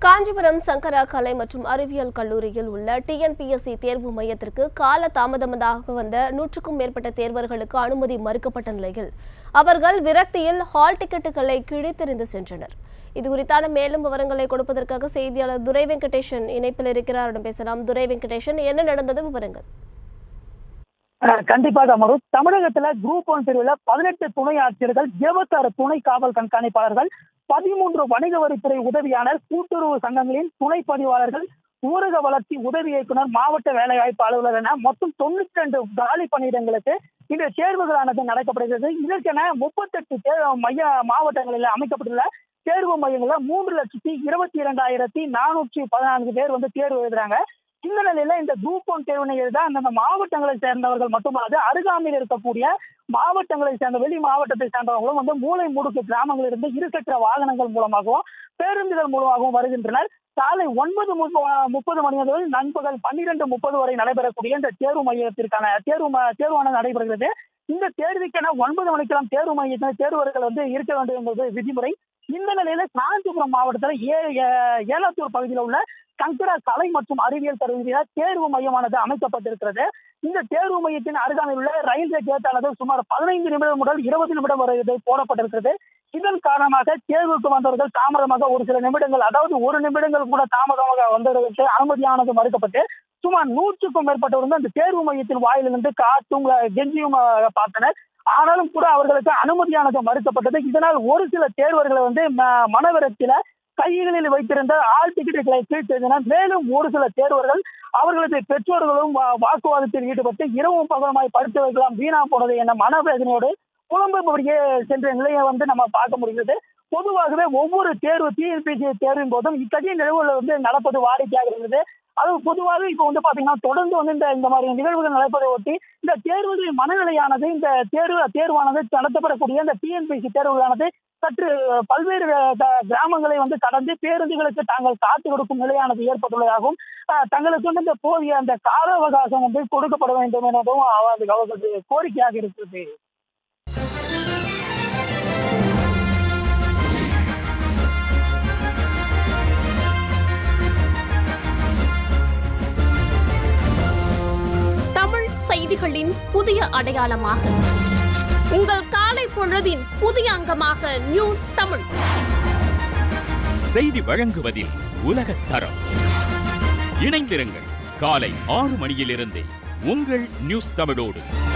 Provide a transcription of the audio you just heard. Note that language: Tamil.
காஞ்சிபுரம் சங்கரா கலை மற்றும் அறிவியல் கல்லூரியில் உள்ள டிஎன்பிஎஸ்சி தேர்வு மையத்திற்கு கால தாமதமாக வந்த நூற்றுக்கும் மேற்பட்ட தேர்வர்களுக்கு அனுமதி மறுக்கப்பட்ட நிலையில் அவர்கள் விரக்தியில் ஹால் டிக்கெட்டுகளை கிழித்தெறிந்து சென்றனர் இது குறித்தான மேலும் விவரங்களை கொடுப்பதற்காக செய்தியாளர் துரை வெங்கடேஷன் இணைப்பில் இருக்கிறார் அவரிடம் பேசலாம் துரை வெங்கடேஷன் என்ன நடந்தது விவரங்கள் அஹ் கண்டிப்பாக மறு தமிழகத்துல குரூப் ஒன் பிரிவுல பதினெட்டு துணை ஆட்சியர்கள் இருபத்தாறு துணை காவல் கண்காணிப்பாளர்கள் பதிமூன்று வணிக வரித்துறை உதவியாளர் கூட்டுறவு சங்கங்களின் துணை பதிவாளர்கள் ஊரக வளர்ச்சி உதவி இயக்குனர் மாவட்ட வேலைவாய்ப்பு அலுவலர் என மொத்தம் தொண்ணூத்தி ரெண்டு காலி பணியிடங்களுக்கு இந்த தேர்வுகளானது நடக்கப்படுகிறது இதற்கென முப்பத்தெட்டு தேர்வு மைய மாவட்டங்களில் அமைக்கப்பட்டுள்ள தேர்வு மையங்களில் மூன்று லட்சத்தி இருபத்தி இரண்டாயிரத்தி நானூற்றி பதினான்கு பேர் வந்து தேர்வு எழுதுறாங்க இந்த நிலையில இந்த குரூப் ஒன் தேர்வினை எழுத அந்தந்த மாவட்டங்களை சேர்ந்தவர்கள் மட்டுமல்லாது அருகாமையில் இருக்கக்கூடிய மாவட்டங்களை சேர்ந்த வெளி மாவட்டத்தை சேர்ந்தவர்களும் வந்து மூளை முடுக்கு கிராமங்களில் இருந்து இருசக்கர வாகனங்கள் மூலமாகவும் பேருந்துகள் மூலமாகவும் வருகின்றனர் காலை ஒன்பது முப்ப- முப்பது மணி முதல் நண்பகல் பன்னிரண்டு முப்பது வரை நடைபெறக்கூடிய இந்த தேர்வு மையத்திற்கான தேர்வு ம- தேர்வானது நடைபெறுகிறது இந்த தேர்வுக்கென ஒன்பது மணிக்கெல்லாம் தேர்வு மையத்தில் தேர்வர்கள் வந்து இருக்க வேண்டும் என்பது விதிமுறை இந்த நிலையில காஞ்சிபுரம் மாவட்டத்தில் ஏ ஏ- ஏலாத்தூர் பகுதியில் உள்ள சங்கரா கலை மற்றும் அறிவியல் கல்லூரியில் தேர்வு மையமானது அமைக்கப்பட்டிருக்கிறது இந்த தேர்வு மையத்தின் அருகாமையில் உள்ள ரயில்வே கேட்டானது சுமார் பதினைந்து நிமிடம் முதல் இருபது நிமிடம் வரை இது போடப்பட்டிருக்கிறது இதன் காரணமாக தேர்வுக்கு வந்தவர்கள் தாமதமாக ஒரு சில நிமிடங்கள் அதாவது ஒரு நிமிடங்கள் கூட தாமதமாக வந்தவர்களுக்கு அனுமதியானது மறுக்கப்பட்டு சுமார் நூற்றுக்கும் மேற்பட்டவர் வந்து அந்த தேர்வு மையத்தின் வாயிலிருந்து காத்தும் அஹ், கெஞ்சியும் அஹ், பார்த்தனர் ஆனாலும் கூட அவர்களுக்கு அனுமதியானது மறுக்கப்பட்டது இதனால் ஒரு சில தேர்வர்களை வந்து ம- மனவிரத்தில கைகளில் வைத்திருந்த ஆள் டிக்கெட்டுகளை கீழ்த்தெழுதினர் மேலும் ஒரு சில தேர்வர்கள் அவர்களது பெற்றோர்களும் வா- வாக்குவாதத்தில் ஈடுபட்டு இரவும் பகலுமாய் படித்து வைக்கலாம் வீணா போனது என மனவேதனையோடு புலம்புபடியே சென்ற நிலையை வந்து நம்ம பார்க்க முடிகிறது பொதுவாகவே ஒவ்வொரு தேர்வு டிஎன்பிசி தேர்வின் போதும் இத்தகைய நிகழ்வுகள் வந்து நடப்பது வாடிக்கையாக இருந்தது அது பொதுவாக இப்போ வந்து பாத்தீங்கன்னா தொடர்ந்து வந்து இந்த இந்த மாதிரி நிகழ்வுகள் நடப்பதை ஒட்டி இந்த தேர்வுகளின் மனநிலையானது இந்த தேர்வு தேர்வானது நடத்தப்படக்கூடிய இந்த டிஎன்பிசி தேர்வுகளானது சற்று பல்வேறு க- கிராமங்களை வந்து கடந்து பேருந்துகளுக்கு தாங்கள் காத்து கொடுக்கும் நிலையானது ஏற்பட்டுள்ளதாகவும் அஹ், தங்களுக்கு வந்து இந்த போதிய அந்த கால அவகாசம் வந்து கொடுக்கப்பட வேண்டும் எனவும் அவரது அவர்களது கோரிக்கையாக இருக்கிறது தமிழ் செய்திகளின் புதிய அடையாளமாக உங்கள் காலை பொழுதின் புதிய அங்கமாக நியூஸ் தமிழ் செய்தி வழங்குவதில் உலகத் தரம் இணைந்திருங்கள் காலை ஆறு மணியிலிருந்தே உங்கள் நியூஸ் தமிழோடு